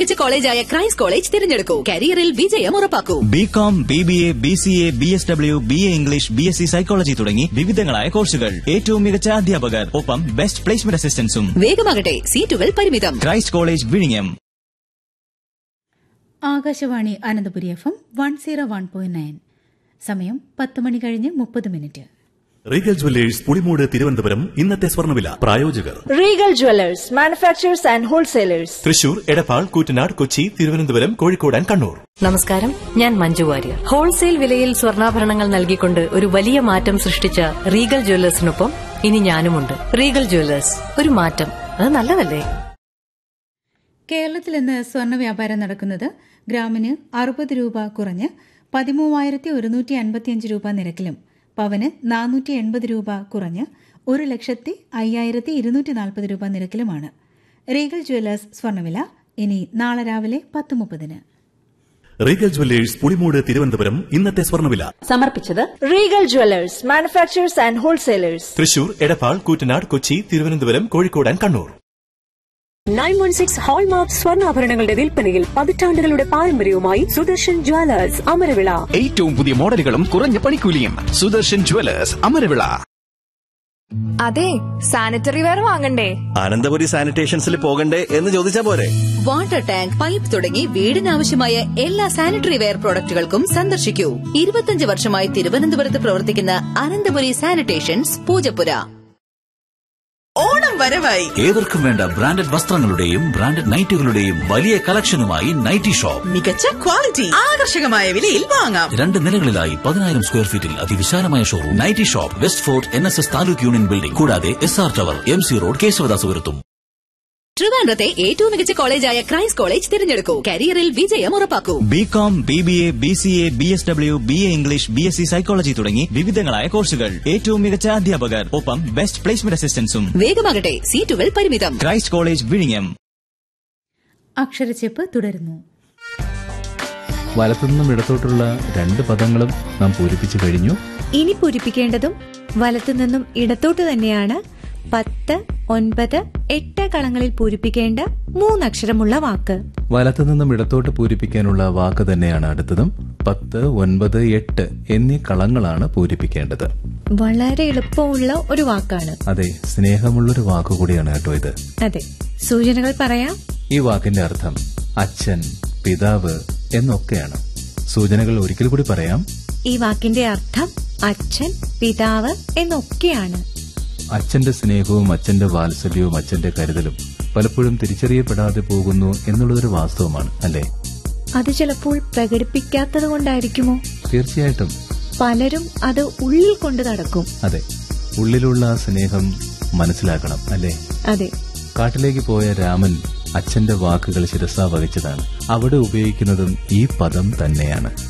മികച്ച കോളേജായ Christ college തിരഞ്ഞെടുക്കൂ കരിയറിൽ വിജയം ഉറപ്പാക്കൂ B com B B A B C A B S W B A English B S C psychology തുടങ്ങി വിവിധങ്ങളായ കോഴ്സുകൾ ഏറ്റവും മികച്ച അധ്യാപകർ ഒപ്പം ബെസ്റ്റ് പ്ലേസ്മെന്റ് അസിസ്റ്റൻസും വേഗമാകട്ടെ സീറ്റുകൾ പരിമിതം ക്രൈസ്റ്റ് കോളേജ് വിഴിഞ്ഞം Akashvani Ananthapuri F M one zero one point nine സമയം പത്ത് മണി കഴിഞ്ഞ് മുപ്പത് minute Regal jewellers Pulimoodu Thiruvananthapuram ഇന്നത്തെ സ്വർണ്ണവില പ്രായോജകർ Regal jewellers manufacturers and wholesalers Thrissur Edappal Koottanad Kochi Thiruvananthapuram Kozhikode and Kannur നമസ്കാരം ഞാൻ മഞ്ജു വാര്യർ ഹോൾസെയിൽ വിലയിൽ സ്വർണ്ണാഭരണങ്ങൾ നൽകിക്കൊണ്ട് ഒരു വലിയ മാറ്റം സൃഷ്ടിച്ച റീഗൽ ജ്വല്ലേഴ്സിനൊപ്പം ഇനി ഞാനുമുണ്ട് റീഗൽ ജ്വല്ലേഴ്സ് ഒരു മാറ്റം അത് നല്ലതല്ലേ കേരളത്തിൽ ഇന്ന് സ്വർണ്ണ വ്യാപാരം നടക്കുന്നത് ഗ്രാമിന് അറുപത് രൂപ കുറഞ്ഞ് പതിമൂവായിരത്തി ഒരുന്നൂറ്റി അൻപത്തിയഞ്ച് രൂപ നിരക്കിലും പവന് നാനൂറ്റി എൺപത് രൂപ കുറഞ്ഞ് ഒരു ലക്ഷത്തി അയ്യായിരത്തി ഇരുന്നൂറ്റി നാൽപ്പത് രൂപ നിരക്കിലുമാണ് റീഗൽ ജ്വല്ലേഴ്സ് സ്വർണ്ണവില ഇനി നാളെ രാവിലെ പത്ത് മുപ്പതിന് റീഗൽ ജുവല്ലേഴ്സ് പുളിമൂട് തിരുവനന്തപുരം ഇന്നത്തെ സ്വർണ്ണവില സമർപ്പിച്ചത് Regal jewellers manufacturers and wholesalers Thrissur Edappal Koottanad Kochi Thiruvananthapuram Kozhikode and Kannur nine one six hallmark സ്വർണ്ണാഭരണങ്ങളുടെ വിൽപ്പനയിൽ പതിറ്റാണ്ടുകളുടെ പാരമ്പര്യവുമായി സുദർശൻ ജ്വല്ലേഴ്സ് അമരവിള ഏറ്റവും പുതിയ മോഡലുകളും കുറഞ്ഞ പണിക്കൂലിയും സുദർശൻ ജുവലേഴ്സ് അമരവിള അതെ സാനിറ്ററി വെയർ വാങ്ങണ്ടേ അനന്തപുരി സാനിറ്റേഷൻസിൽ പോകണ്ടേ എന്ന് ചോദിച്ചാ പോരെ വാട്ടർ ടാങ്ക് പൈപ്പ് തുടങ്ങി വീടിനാവശ്യമായ എല്ലാ സാനിറ്ററി വെയർ പ്രോഡക്റ്റുകൾക്കും സന്ദർശിക്കൂ ഇരുപത്തിയഞ്ച് വർഷമായി തിരുവനന്തപുരത്ത് പ്രവർത്തിക്കുന്ന അനന്തപുരി സാനിറ്റേഷൻസ് പൂജപ്പുര ഓണം വരവായി ഏവർക്കും വേണ്ട ബ്രാൻഡഡ് വസ്ത്രങ്ങളുടെയും ബ്രാൻഡഡ് നൈറ്റുകളുടെയും വലിയ കളക്ഷനുമായി നൈറ്റി ഷോപ്പ് മികച്ച ക്വാളിറ്റി ആകർഷകമായ വിലയിൽ വാങ്ങാം രണ്ട് നിലകളിലായി പതിനായിരം സ്ക്വയർ ഫീറ്റിൽ അതിവിശാലമായ showroom nighty shop West Fort N S S taluk union building കൂടാതെ S R tower M C road കേശവദാസുപുരത്തും ട്രിവാൻഡ്രത്തെ ഏറ്റവും മികച്ച കോളേജായ ക്രൈസ്റ്റ് കോളേജ് തിരഞ്ഞെടുക്കൂ കരിയറിൽ വിജയം ഉറപ്പാക്കൂ B com B B A B C A B S W B A English B S C psychology തുടങ്ങി വിവിധങ്ങളായ കോഴ്സുകൾ ഏറ്റവും മികച്ച അധ്യാപകർ ഒപ്പം ബെസ്റ്റ് പ്ലേസ്മെന്റ് അസിസ്റ്റൻസും വേഗമാകട്ടെ സീറ്റുകൾ പരിമിതം ക്രൈസ്റ്റ് കോളേജ് വിഴിഞ്ഞം അക്ഷരച്ചെപ്പ് തുടരുന്നു വലത്തുനിന്നും ഇടത്തോട്ടുള്ള രണ്ട് പദങ്ങളും നാം പൂരിപ്പിച്ചു കഴിഞ്ഞു ഇനി പൂരിപ്പിക്കേണ്ടതും വലത്തുനിന്നും ഇടത്തോട്ട് തന്നെയാണ് പത്ത് ഒൻപത് എട്ട് കളങ്ങളിൽ പൂരിപ്പിക്കേണ്ട മൂന്നക്ഷരമുള്ള വാക്ക് വലത്തുനിന്നും ഇടത്തോട്ട് പൂരിപ്പിക്കാനുള്ള വാക്ക് തന്നെയാണ് അടുത്തതും പത്ത് ഒൻപത് എട്ട് എന്നീ കളങ്ങളാണ് പൂരിപ്പിക്കേണ്ടത് വളരെ എളുപ്പമുള്ള ഒരു വാക്കാണ് അതെ സ്നേഹമുള്ളൊരു വാക്ക് കൂടിയാണ് കേട്ടോ ഇത് അതെ സൂചനകൾ പറയാം ഈ വാക്കിന്റെ അർത്ഥം അച്ഛൻ പിതാവ് എന്നൊക്കെയാണ് സൂചനകൾ ഒരിക്കൽ കൂടി പറയാം ഈ വാക്കിന്റെ അർത്ഥം അച്ഛൻ പിതാവ് എന്നൊക്കെയാണ് അച്ഛന്റെ സ്നേഹവും അച്ഛന്റെ വാത്സല്യവും അച്ഛന്റെ കരുതലും പലപ്പോഴും തിരിച്ചറിയപ്പെടാതെ പോകുന്നു എന്നുള്ളതൊരു വാസ്തവമാണ് അല്ലേ അത് ചിലപ്പോൾ പ്രകടിപ്പിക്കാത്തത് കൊണ്ടായിരിക്കുമോ തീർച്ചയായിട്ടും പലരും അത് ഉള്ളിൽ കൊണ്ട് നടക്കും അതെ ഉള്ളിലുള്ള ആ സ്നേഹം മനസ്സിലാക്കണം അല്ലേ അതെ കാട്ടിലേക്ക് പോയ രാമൻ അച്ഛന്റെ വാക്കുകൾ ശിരസാ വഹിച്ചതാണ് അവിടെ ഉപയോഗിക്കുന്നതും ഈ പദം തന്നെയാണ്